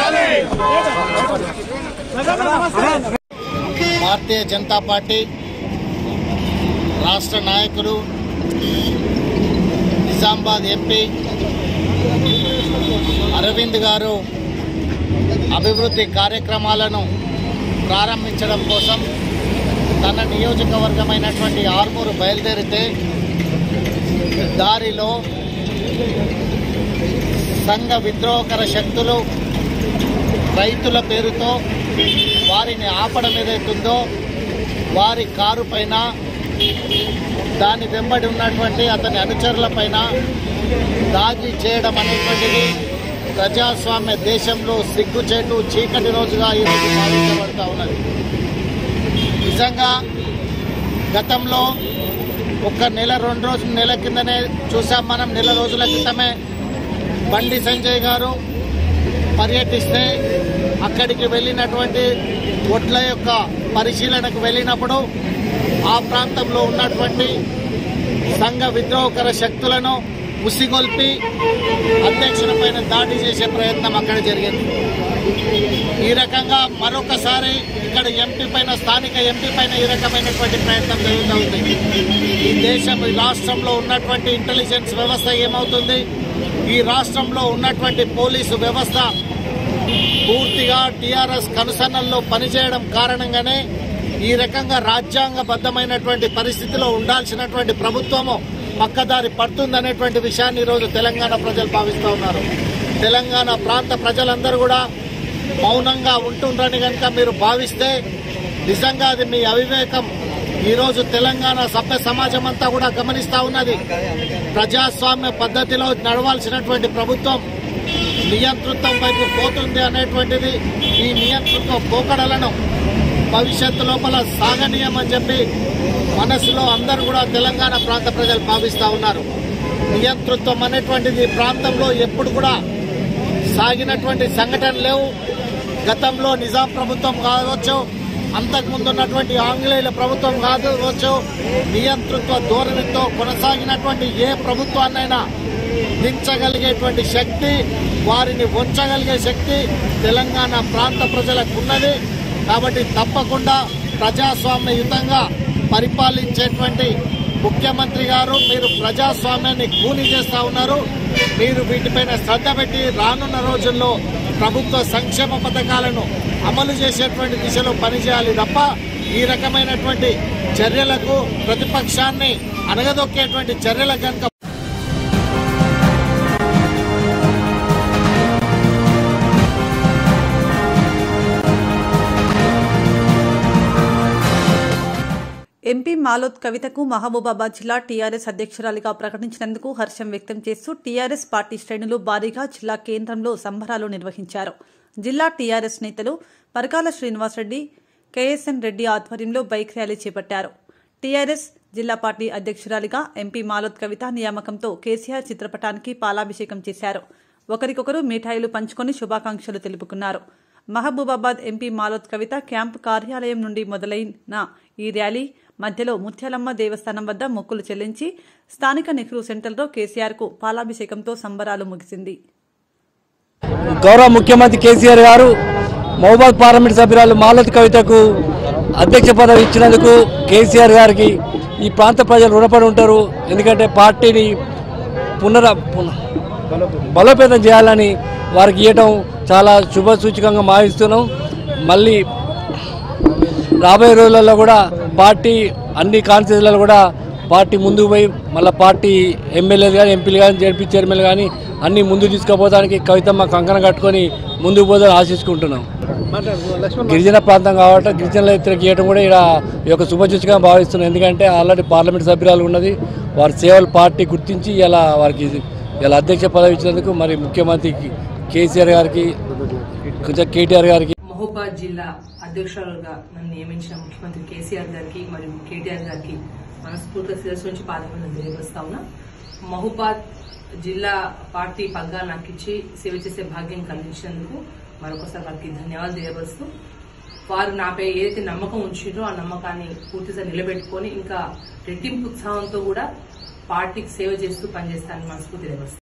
[SPEAKER 14] భారతీయ జనతా పార్టీ రాష్ట్ర నాయకులు నిజామాబాద్ ఎంపీ అరవింద్ గారు అభివృద్ధి కార్యక్రమాలను ప్రారంభించడం కోసం తన నియోజకవర్గమైనటువంటి ఆర్మూరు బయలుదేరితే దారిలో సంఘ విద్రోహకర శక్తులు రైతుల పేరుతో వారిని ఆపడం ఏదైతుందో వారి కారు పైన దాని వెంబడి ఉన్నటువంటి అతని అనుచరుల పైన దాగి చేయడం అనేటువంటిది ప్రజాస్వామ్య దేశంలో సిగ్గుచేటు చీకటి రోజుగా ఈరోజు భావించబడతా ఉన్నది నిజంగా గతంలో ఒక నెల రెండు రోజుల నెల కిందనే చూసాం మనం నెల రోజుల క్రితమే బండి సంజయ్ గారు పర్యటిస్తే అక్కడికి వెళ్ళినటువంటి ఒడ్ల యొక్క పరిశీలనకు వెళ్ళినప్పుడు ఆ ప్రాంతంలో ఉన్నటువంటి సంఘ విద్రోహకర శక్తులను ఉసిగొల్పి అధ్యక్షుల పైన దాడి చేసే ప్రయత్నం అక్కడ జరిగింది ఈ రకంగా మరొకసారి ఇక్కడ ఎంపీ పైన స్థానిక ఎంపీ పైన ఈ రకమైనటువంటి ప్రయత్నం జరుగుతూ ఉంది ఈ దేశం ఈ రాష్ట్రంలో ఉన్నటువంటి ఇంటెలిజెన్స్ వ్యవస్థ ఏమవుతుంది ఈ రాష్ట్రంలో ఉన్నటువంటి పోలీసు వ్యవస్థ పూర్తిగా టీఆర్ఎస్ కనుసన్నల్లో పనిచేయడం కారణంగానే ఈ రకంగా రాజ్యాంగబద్ధమైనటువంటి పరిస్థితిలో ఉండాల్సినటువంటి ప్రభుత్వము పక్కదారి పడుతుందనేటువంటి విషయాన్ని ఈరోజు తెలంగాణ ప్రజలు భావిస్తూ ఉన్నారు తెలంగాణ ప్రాంత ప్రజలందరూ కూడా మౌనంగా ఉంటుండ్రని కనుక మీరు భావిస్తే నిజంగా అది మీ అవివేకం ఈరోజు తెలంగాణ సభ్య సమాజం అంతా కూడా గమనిస్తా ఉన్నది ప్రజాస్వామ్య పద్ధతిలో నడవాల్సినటువంటి ప్రభుత్వం నియంతృత్వం వైపు పోతుంది అనేటువంటిది ఈ నియంతృత్వ పోకడలను భవిష్యత్తు లోపల సాగనీయమని చెప్పి మనసులో అందరూ కూడా తెలంగాణ ప్రాంత ప్రజలు భావిస్తా ఉన్నారు నియంతృత్వం అనేటువంటిది ఈ ప్రాంతంలో ఎప్పుడు కూడా సాగినటువంటి సంఘటన లేవు గతంలో నిజాం ప్రభుత్వం కావచ్చు అంతకుముందు ఉన్నటువంటి ఆంగ్లేయుల ప్రభుత్వం కావచ్చు నియంతృత్వ ధోరణితో కొనసాగినటువంటి ఏ ప్రభుత్వాన్నైనా దించగలిగేటువంటి శక్తి వారిని ఉంచగలిగే శక్తి తెలంగాణ ప్రాంత ప్రజలకు ఉన్నది కాబట్టి తప్పకుండా ప్రజాస్వామ్యయుతంగా పరిపాలించేటువంటి ముఖ్యమంత్రి గారు మీరు ప్రజాస్వామ్యాన్ని కూని చేస్తా ఉన్నారు మీరు వీటిపైన శ్రద్ధ పెట్టి రానున్న రోజుల్లో ప్రభుత్వ సంక్షేమ పథకాలను అమలు చేసేటువంటి దిశలో పనిచేయాలి తప్ప ఈ రకమైనటువంటి చర్యలకు ప్రతిపక్షాన్ని అణగదొక్కేటువంటి చర్యలకు కనుక
[SPEAKER 1] ఎంపీ మాలోత్ కవితకు మహబూబాబాద్ జిల్లా టీఆర్ఎస్ అధ్యక్షురాలిగా ప్రకటించినందుకు హర్షం వ్యక్తం చేస్తూ టీఆర్ఎస్ పార్టీ శ్రేణులు భారీగా జిల్లా కేంద్రంలో సంబరాలు నిర్వహించారు జిల్లా టీఆర్ఎస్ నేతలు పరకాల శ్రీనివాసరెడ్డి కేఎస్ఎన్ రెడ్డి ఆధ్వర్యంలో బైక్ ర్యాలీ చేపట్టారు టీఆర్ఎస్ జిల్లా పార్టీ అధ్యక్షురాలిగా ఎంపీ మాలోత్ కవిత నియామకంతో కేసీఆర్ చిత్రపటానికి పాలాభిషేకం చేశారు ఒకరికొకరు మిఠాయిలు పంచుకొని శుభాకాంక్షలు తెలుపుకున్నారు మహబూబాబాద్ ఎంపీ మాలోత్ కవిత క్యాంపు కార్యాలయం నుండి మొదలైన ఈ ర్యాలీ మధ్యలో ముత్యాలమ్మ దేవస్థానం వద్ద మొక్కులు చెల్లించి స్థానిక నెహ్రూ సెంటర్లో కేసీఆర్కు పాలాభిషేకంతో సంబరాలు ముగిసింది
[SPEAKER 15] గౌరవ ముఖ్యమంత్రి కేసీఆర్ గారు మహబాద్ పార్లమెంట్ సభ్యురాలు మాలతి కవితకు అధ్యక్ష పదవి ఇచ్చినందుకు కేసీఆర్ గారికి ఈ ప్రాంత ప్రజలు రుణపడి ఉంటారు ఎందుకంటే పార్టీని పునర పున- బలోపేతం చేయాలని వారికి ఇవ్వటం చాలా శుభ సూచకంగా భావిస్తున్నాం మళ్ళీ రాబోయే రోజులలో కూడా పార్టీ అన్ని కాన్స్టిట్యూన్సీలలో కూడా పార్టీ ముందుకు పోయి మళ్ళీ పార్టీ ఎమ్మెల్యేలు కానీ ఎంపీలు కానీ జడ్పీ చైర్మన్లు కానీ అన్ని ముందు తీసుకుపోవడానికి కవితమ్మ కంకణం కట్టుకొని ముందుకు పోదని ఆశించుకుంటున్నాం గిరిజన ప్రాంతం కాబట్టి గిరిజనుల ఇతరికి ఇవ్వడం కూడా ఇక్కడ ఈ యొక్క శుభసూచకంగా భావిస్తున్నాం ఎందుకంటే ఆల్రెడీ పార్లమెంట్ సభ్యురాలు ఉన్నది వారి సేవలు పార్టీ గుర్తించి ఇలా వారికి ఇలా అధ్యక్ష పదవి ఇచ్చినందుకు మరి ముఖ్యమంత్రి కేసీఆర్ గారికి కొంచెం కేటీఆర్ గారికి
[SPEAKER 16] మహోబాద్ జిల్లా అధ్యక్షురాలుగా నన్ను నియమించిన ముఖ్యమంత్రి కేసీఆర్ గారికి మరియు కేటీఆర్ గారికి మనస్ఫూర్తిగా శిరస్సు నుంచి పాదవందనం తెలియజేస్తా ఉన్నా మహోబాద్ జిల్లా పార్టీ పగ్గాలు నాకు ఇచ్చి సేవ చేసే భాగ్యం కలిగించినందుకు మరొకసారి వారికి ధన్యవాదాలు తెలియపరుస్తూ వారు నాపై ఏదైతే నమ్మకం ఉంచారో ఆ నమ్మకాన్ని పూర్తిగా నిలబెట్టుకొని ఇంకా రెట్టింపు ఉత్సాహంతో కూడా పార్టీకి సేవ చేస్తూ పనిచేస్తానని మనస్ఫూర్తి తెలియపరుస్తాను